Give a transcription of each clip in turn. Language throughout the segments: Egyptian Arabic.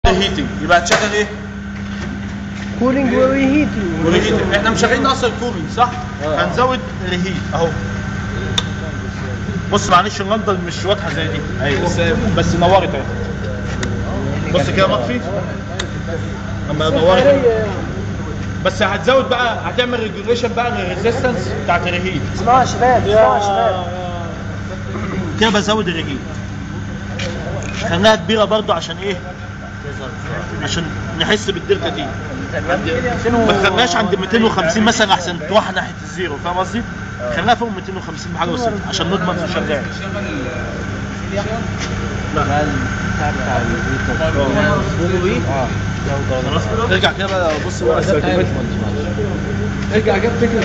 هيتنج يبقى هتشغل ايه؟ كولينج وريهيتنج وريهيتنج احنا مشغلين اصلا كولينج صح؟ هنزود ريهيت اهو بص معلش اللمبه مش واضحه زي دي ايوه بس بس نورت اهي بص كده مطفي اما نورت أهي. بس هتزود بقى هتعمل ريجوليشن بقى للريزيستنس بتاعت الريهيت اسمعوا يا شباب اسمعوا يا شباب كده بزود الريهيت خليها كبيره برضو عشان ايه؟ عشان نحس بالدلتا دي ما خلناش عند 250 مثلا احسن تروح ناحيه الزيرو فاهم قصدي؟ خليها فوق 250 بحاجه بسيطه عشان نضمن انه شغال ارجع كده بقى بص بقى ارجع جاب فكره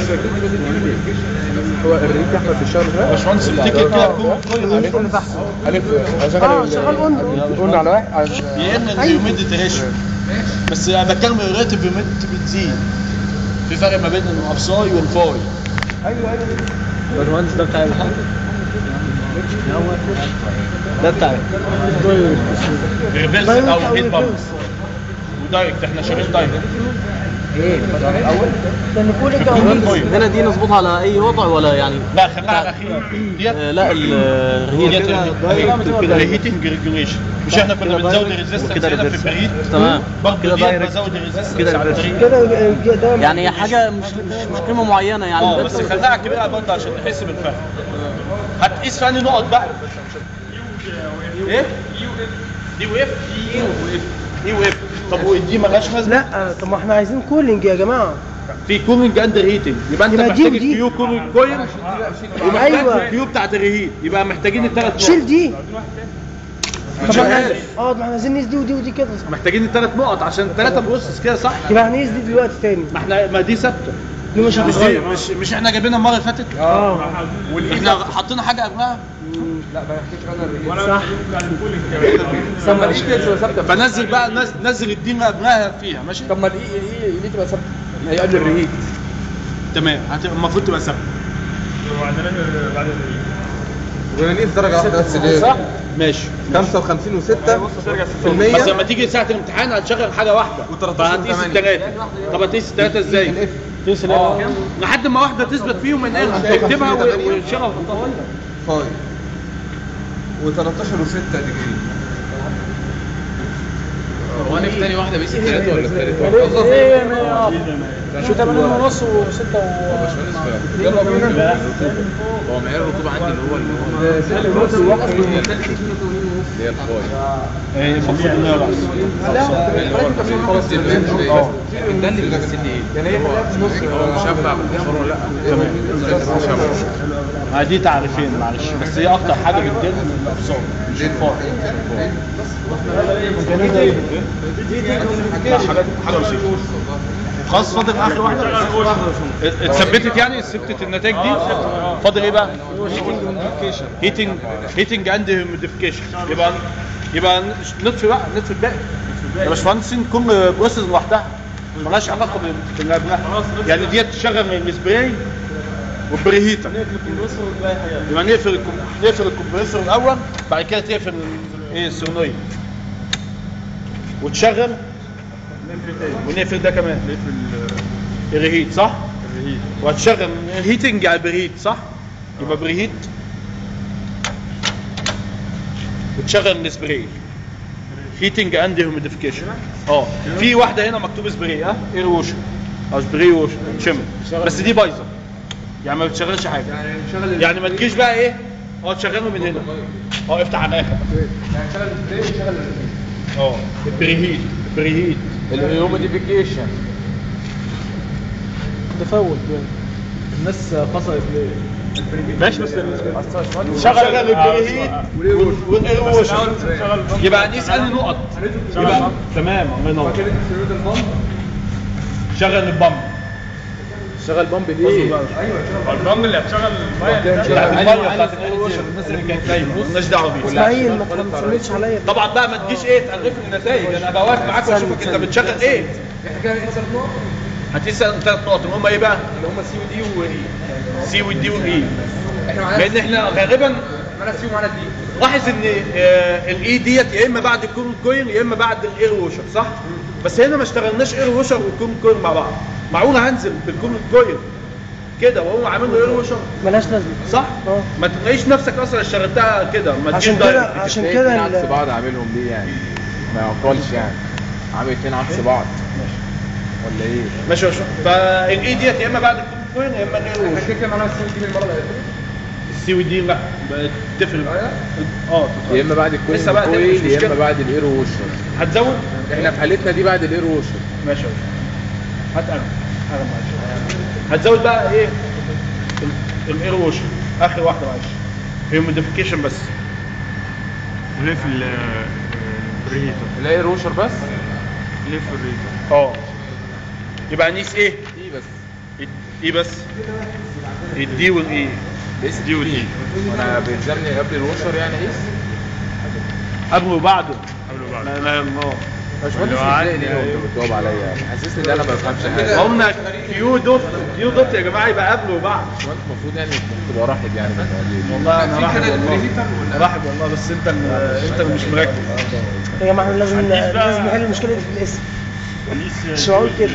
هو الريك احمد في الشهر ده باشمهندس افتكر كده كو- كويس الف اه شغال اون قلنا على واحد على- يا اما الهيوميديتي ريشيو بس انا بتكلم الريلاتيف هيوميديتي بتزيد في فرق ما بين الابصاي والفاي الباشمهندس ده بتاع الحاج ده بتاع ريفيرس او هيت بامب ودايركت احنا شغالين دايركت لان كولينج او كمان طيب. هنا دي نظبطها على اي وضع ولا يعني لا خليها على الاخير ديت آه، لا الرهيب ديت الهيتنج ريجوليشن مش احنا كنا بنزود الريزيستنس وكده هنا في ريفيرس. البريد تمام. برضه كده ديت دايركت. بزود الريزيستنس كده على ريفيرس. الطريق كده ده يعني حاجه مش مش مش قيمه معينه يعني اه بس خليها كبيره برضه عشان نحس بالفرق هتقيس في انهي نقط بقى؟ ايه؟ دي ويف دي ويف دي ويف طب ودي مالهاش لازمه؟ لا طب ما احنا عايزين كولينج يا جماعه في كولينج اند هيتنج يبقى انت يبقى دي محتاج ودي. الكيو كولينج كويل ومحتاج أيوة. الكيو بتاعت الريهيت يبقى محتاجين الثلاث شيل دي طب مش احنا عارف. عايزين- اه ما احنا عايزين نقيس دي ودي ودي كده محتاجين الثلاث نقط عشان ثلاثه بروسس كده صح؟ يبقى هنقيس دي دلوقتي تاني ما احنا ما دي ثابته دي مش مش دي هتتغير مش مش احنا جايبينها المره اللي فاتت؟ اه احنا حاطين حاجه قبلها صح طب ما الاي تبقى ثابته فنزل بقى نزل, نزل الدين اللي قبلها فيها ماشي؟ طب ما الاي الاي الاي تبقى ثابته هي قبل الريك تمام هتبقى المفروض تبقى ثابته ونقيس درجة واحدة بس ليه؟ صح؟ ماشي 55 و6 في بس المية لما تيجي ساعه الامتحان هتشغل حاجه واحده و13 فهتقيس وثمانية. الثلاثه طب هتقيس الثلاثه ازاي؟ تقيس لحد ما واحده تثبت فيهم ان هي تكتبها و- وتشغل خطها فاي و13 و6 ديجري هو انا في تاني واحده بيس الثلاثه ولا الثالث واحده شو 8 ونص و6 هو معيار الرطوبه عندي اللي هو اللي هو اللي هي الفاي المفروض ان هي راس ده اللي بيمثلني ايه؟ يعني هي هو مشبع بالبشر ولا لا؟ ما دي تعريفين معلش بس هي اكتر حاجه بتدل الابصار مش الفار لا حاجه حاجه بسيطه خلاص فاضل اخر واحده اتثبتت يعني ثبتت النتائج دي فاضل ايه بقى؟ هيتنج هيتنج اند هيوميديفيكيشن يبقى يبقى نطفي بقى نطفي الباقي يا باشمهندسين كل بروسيس لوحدها مالهاش علاقه باللي قبلها يعني ديت تشغل السبراي والبريهيتر يبقى نقفل الكم- نقفل الكمبريسور الاول بعد كده تقفل ايه السونيه وتشغل ونقفل ده كمان نقفل الريهيت صح؟ الريهيت وهتشغل هيتنج على البريهيت صح؟ يبقى بريهيت وتشغل السبراي هيتنج اند هيوميديفيكيشن اه في واحده هنا مكتوب سبراي اه اير ووشر او سبراي ووشر شم بس دي بايظه يعني ما بتشغلش حاجه يعني ما تجيش بقى ايه اه تشغله من هنا اه افتح على الاخر اه البريهيت البريهيت الهيوميديفيكيشن تفوت الناس فصلت ليه؟ ماشي بس شغل البريهيت والاير ووشر يبقى نقيس انهي نقط يبقى تمام الله ينور شغل البامب شغل بامب دي البامب اللي هتشغل الميه بتاعت الميه بتاعت الاير ووشر الناس اللي كانت نايمه مالناش دعوه بيها اسماعيل ما تسميتش عليا طبعا بقى ما تجيش ايه تقرف النتائج انا ابقى واقف معاك واشوفك انت بتشغل ايه هتقيس ثلاث نقط اللي هم ايه بقى؟ اللي هم سي ودي واي سي والدي والاي احنا معانا لان احنا غالبا معانا سي ومعانا دي لاحظ ان آه، الاي ديت يا اما بعد الكون كوين يا اما بعد الاير ووشر صح بس هنا ما اشتغلناش اير ووشر والكون كوين مع بعض معقول هنزل بالكون كوين كده وهو عامل له اير ووشر ملهاش لازمه صح اه. ما تلاقيش نفسك اصلا اشتغلتها كده ما عشان تجيش كده دايركت عشان اتنين كده عكس ال- بعض عاملهم ليه يعني ما يعقلش يعني عامل اتنين عكس بعض ولا ايه ماشي يا باشا فالاي ديت يا اما بعد الكون كوين يا اما الاير ووشر كده كده معناها السي دي المره اللي السي ودي لا بتفرق اه يا اما بعد الكوين لسه بقى تاني مش كوين يا اما مشكلة. بعد الاير ووشر هتزود احنا في حالتنا دي بعد الاير ووشر ماشي يا باشا هات قلم قلم معلش هتزود بقى ايه ال- الاير ووشر اخر واحده معلش هي موديفيكيشن بس ليه في ال- الريتر الاير ووشر بس ليه في الريتر اه يبقى نقيس ايه دي بس ايه بس الدي والاي بس دي ودي وانا بيلزمني قبل الووشر يعني ايه قبل وبعده قبل وبعد ما ما اه باشمهندس اللي هو عادي ازاي ليه يعني. انت بتجاوب عليا محسسني ان انا ما بفهمش حاجه قلنا كيو دوت كيو دوت يا جماعه يبقى قبل وبعد باشمهندس المفروض يعني تبقى رحب يعني بالمواضيع دي. والله انا راحب والله راحب والله بس انت ال- انت اللي مش مركز يا جماعه احنا لازم لازم نحل المشكله دي في الاسم مش معقول كده.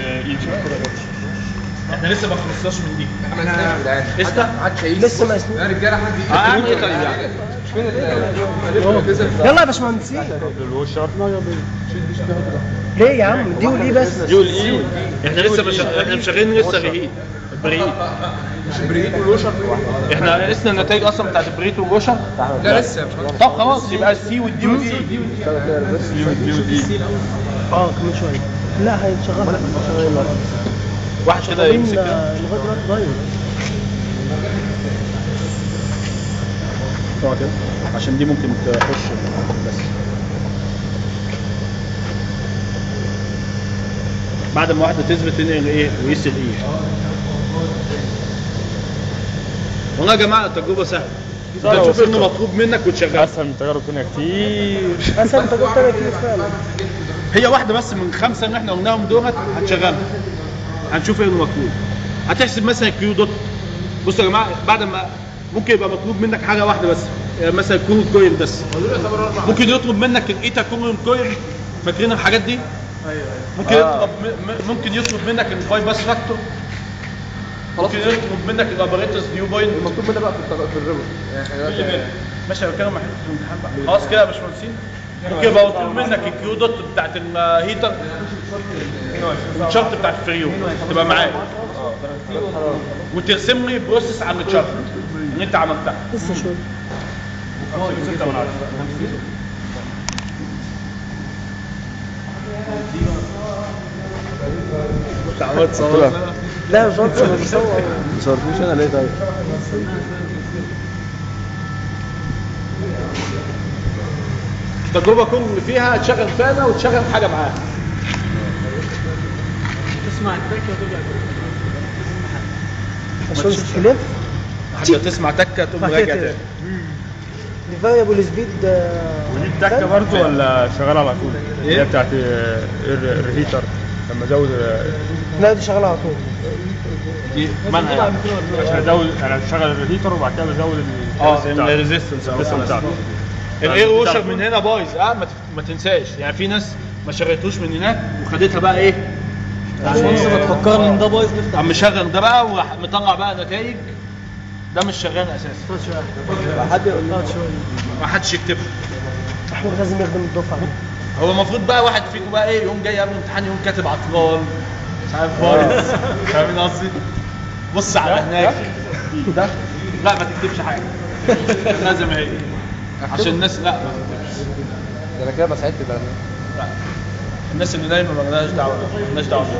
احنا لسه ما خلصناش من دي عملها لسه محدش هيجي لسه ما اسمه يا رجاله حد اه اعمل ايه طيب يعني فين ال يلا يا باشمهندسين الوشر ليه يا عم دي وليه بس دي والاي احنا لسه مش احنا مشغلين لسه رهيب البريد مش بريد والوشر احنا قسنا النتائج اصلا بتاعت البريد والوشر لا لسه يا باشمهندس طب خلاص يبقى السي والدي والدي اه كمان شويه لا هيتشغل واحد كده شغالين يمسك كده آه، لغايه دلوقتي ضايع طبعا كده عشان دي ممكن تخش بس بعد ما واحده تثبت تنقل ايه ويس الايه والله يا جماعه التجربه سهله انت تشوف انه مطلوب منك وتشغلها اسهل من تجارب تانية كتير اسهل تجربه تانية كتير فعلا هي واحده بس من خمسه اللي احنا قلناهم دولت هتشغلها هنشوف ايه اللي مطلوب هتحسب مثلا كيو دوت بصوا يا جماعه بعد ما ممكن يبقى مطلوب منك حاجه واحده بس يعني مثلا كون كويل بس ممكن يطلب منك الايتا كون كويل فاكرين الحاجات دي ممكن يطلب م- م- ممكن يطلب منك الباي باس فاكتور ممكن يطلب منك الاباريتس فيو بوينت مكتوب لنا بقى في التج- في الريبورت يعني احنا دلوقتي ماشي انا بتكلم مع حته الامتحان بقى خلاص كده يا باشمهندسين ممكن يبقى مطلوب منك الكيو دوت بتاعت الهيتر الشرط بتاعت الفريون تبقى معاك وترسم لي بروسيس على الشرط اللي انت عملتها لسه شويه لا يا باشمهندس انا بصور ما صورتوش انا ليه طيب؟ التجربه كل فيها تشغل فانا وتشغل حاجه معاها تسمع التك وترجع باشمهندس كليف حتى تسمع تكه تقوم بعد راجع كده تاني دي فاريبل سبيد ودي التكه برضه ولا شغاله على طول؟ اللي هي بتاعت آه، الر- الريتر لما ازود آه، لا دي شغاله على طول دي مالها يعني عشان ازود انا بشغل الريتر وبعد كده بزود اه الكباسيتي بتاعته. الريزيستنس الريزيستنس بتاعته الاير ووشر من هنا بايظ اه ما ت- ما تنساش يعني في ناس ما شغلتوش من هناك وخدتها بقى ايه باشمهندس ما تفكرني ان ده بايظ نفتح عم مشغل ده بقى وراح مطلع بقى نتائج ده مش شغال اساسا حد يقول لها شويه ما حدش يكتبها احمد لازم يخدم الدفعه هو المفروض بقى واحد فيكم بقى ايه يوم جاي قبل الامتحان يوم كاتب عطلان مش عارف بايظ فاهمين قصدي؟ بص على هناك ده لا ما تكتبش حاجه لازم هي عشان الناس لا ما تكتبش ده انا كده بساعدت بقى لا الناس اللي نايمه ما لناش دعوه ما لناش دعوه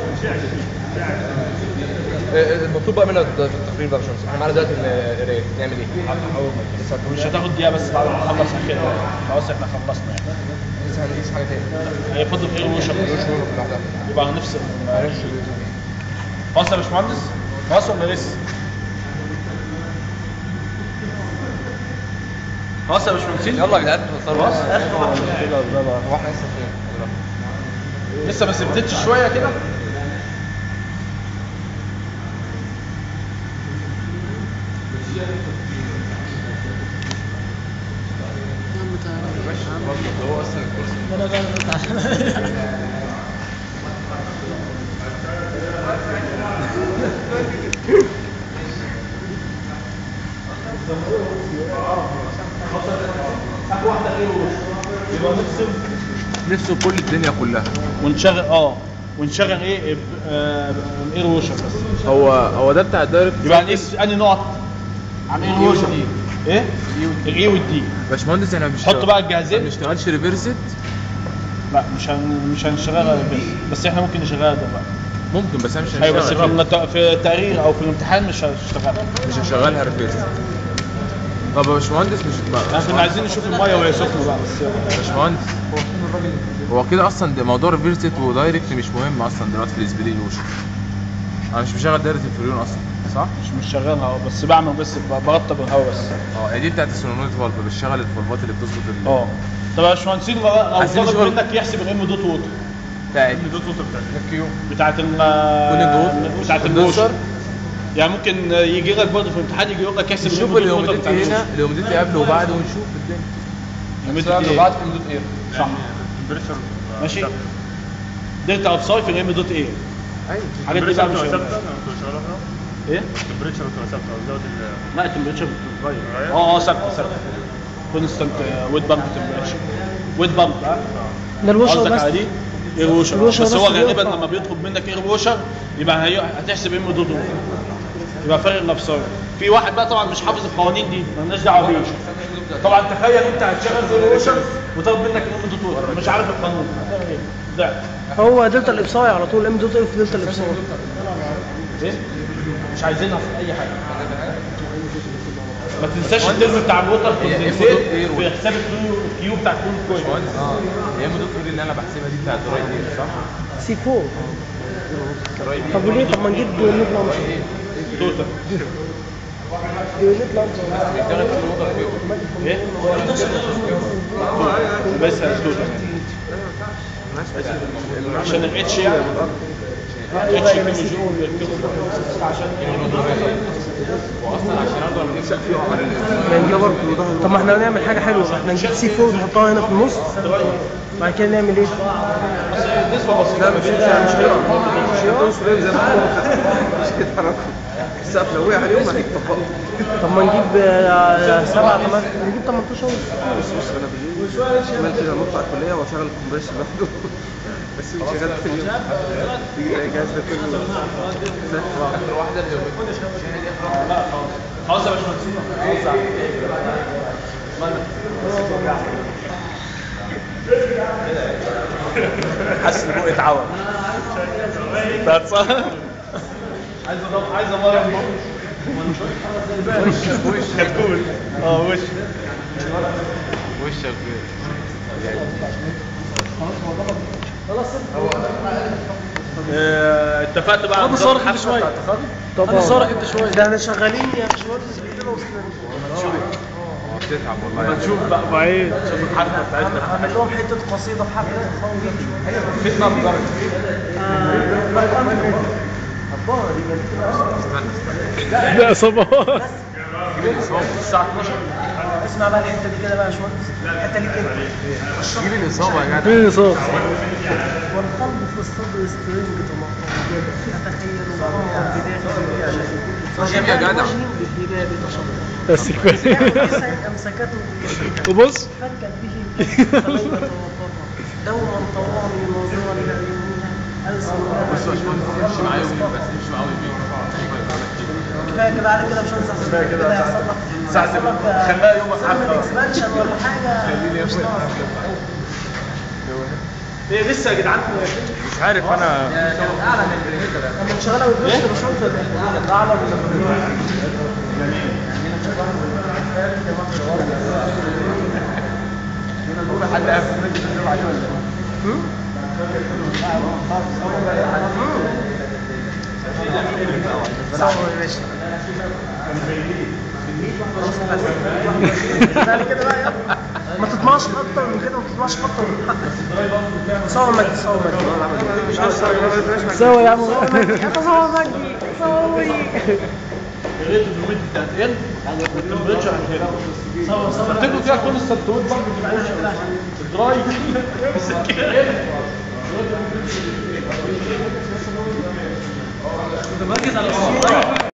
المطلوب بقى منا في التقرير بقى يا باشمهندس احنا معانا دلوقتي القرايه نعمل ايه؟ مش هتاخد دقيقه بس بعد ما نخلص كده خلاص احنا خلصنا يعني لسه هنقيس حاجه تاني هي فضل ايه وشر يبقى هنفصل خلاص يا باشمهندس خلاص ولا لسه؟ خلاص يا باشمهندسين يلا يا جدعان خلاص هو احنا لسه فين؟ لسه ما ثبتتش شويه كده نفصل كل الدنيا كلها ونشغل اه ونشغل ايه ب- آه، اير ووشر بس هو هو ده بتاع الدايركت يبقى نقيس انهي نقط عن اير ووشر ايه الاي والدي باشمهندس احنا مش حط بقى ما الجهازين بنشتغلش ريفرست لا مش هن... مش هنشغلها بس, بس احنا ممكن نشغلها دلوقتي ممكن بس انا مش ايوه بس في, هنشتغل النت... في التقرير او في الامتحان مش هشتغلها مش هشغلها ريفرست طب يا باشمهندس مش احنا كنا عايزين نشوف الميه وهي سخنه بقى بس يلا. باشمهندس هو كده اصلا ده موضوع ريفرست ودايركت مش مهم اصلا دلوقتي في الاسبرين ووشر انا مش مشغل دايره الفريون اصلا صح؟ مش مش شغالها اه بس بعمل بس ب- برطب الهواء بس اه هي دي بتاعت السولونويد فالف بتشغل الفالفات اللي بتظبط ال اه طب يا باشمهندسين لو لو عايزين طلب شغل. منك يحسب الام دوت ووتر بتاعت بتاعت ال كولينج بتاعت البوشر يعني ممكن يجي لك برضه في الامتحان يجي يقول لك يحسب نشوف الام دوت ووتر بتاع الهيوميديتي هنا البوشر. الهيوميديتي قبل وبعد ونشوف الدنيا الهيوميديتي بعد ايه؟ في مدود ايه صح ماشي دلتا اوف ساي في الام دوت ايه ايوه الحاجات دي بقى مش ايه؟ التمبريتشر بتبقى ثابته وزود ال لا التمبريتشر بتتغير اه اه ثابته ثابته كونستنت ويت بامب تمبريتشر ويت بامب ها ده الوشر قصدك بس على دي اير ووشر الوشر بس بس هو اللي غالبا ينفع. لما بيطلب منك اير ووشر يبقى هي... هتحسب ام دوت ووتر. يبقى فارق النفسار في واحد بقى طبعا مش حافظ القوانين دي مالناش دعوه بيه طبعا تخيل انت هتشغل اير ووشر وطلب منك الام دوت ووتر مش عارف القانون هتعمل ايه؟ ضعت هو دلتا الابصاي على طول ام دوت اف دلتا الابصاي ايه؟ مش عايزينها في اي حاجه ما تنساش الترم بتاع الوتر كوندنسيت في حساب الكيو الكيو بتاع كل كويس اه هي مدة اللي انا بحسبها دي بتاعت دراي ايه صح؟ سي 4 طب وليه طب ما نجيب يونت لانش توتال يونت لانش بيشتغل في الوضع ايه؟ بس توتال عشان الاتش اتش كيلو جول طب ما احنا هنعمل حاجه حلوه احنا نجيب سي 4 نحطها هنا في النص بعد كده نعمل ايه؟ نسبه بسيطه مش هيقع مش هيقع السقف لو وقع عليهم هيطبقوا طب ما نجيب آه، سبعة ثمانية نجيب 18 ونص بص بص انا بالليل شمال كده نطلع الكليه واشغل الكمبريسور لوحده بس مش شغال في اليوم تيجي تلاقي الجهاز ده كله اخر واحده الهيوميديتي خلاص يا باشمهندس حاسس ان بقي اتعور بقت صح عايز أضرب- عايز امرن وش وش كتكوت اه وش وشك فين؟ آه، اتفقت بقى طب صارخ انت شوية طب أنا صارخ انت شوية ده احنا شغالين يا باشمهندس بايدينا وسناننا بتتعب والله نشوف بقى بعيد شوف الحركه بتاعتنا عمل لهم حتة قصيدة في حفلة فتنه بدرجه لا صباح الساعه 12 اسمع بقى الحتة دي كده بقى يا باشمهندس الحتة دي كده جيب الاصابه يا جدع فين الصوت؟ والقلب في الصدر سترينج طماطم أتخيل الله بداخل جيب يا جدع بالهباب تشرب بس كويس أمسكته وبص فكت به فبين توقفه دوما طوامي موضوع لعيونها ألسن بص يا باشمهندس امشي معايا يومين بس امشي معايا يومين كفايه كده على كده مش هنسى كفايه كده هيحصل لك ساعة هيحصل لك خليها يوم سيرفر اكسبانشن ولا حاجه ايه لسه يا جدعان مش عارف انا لما شغاله وتبص يا باشمهندس ده اعلى من حد قافل بعد كده بقى يلا ما تطمعش اكتر من كده ما تطمعش اكتر من كده صور مجدي صور مجدي صور يا عم صور مجدي صور مجدي صور ريت الويت بتاعت ان والتمبريتشر هنا صور صور تكتب فيها كونستنت ويت برضه الدراي مركز على الصورة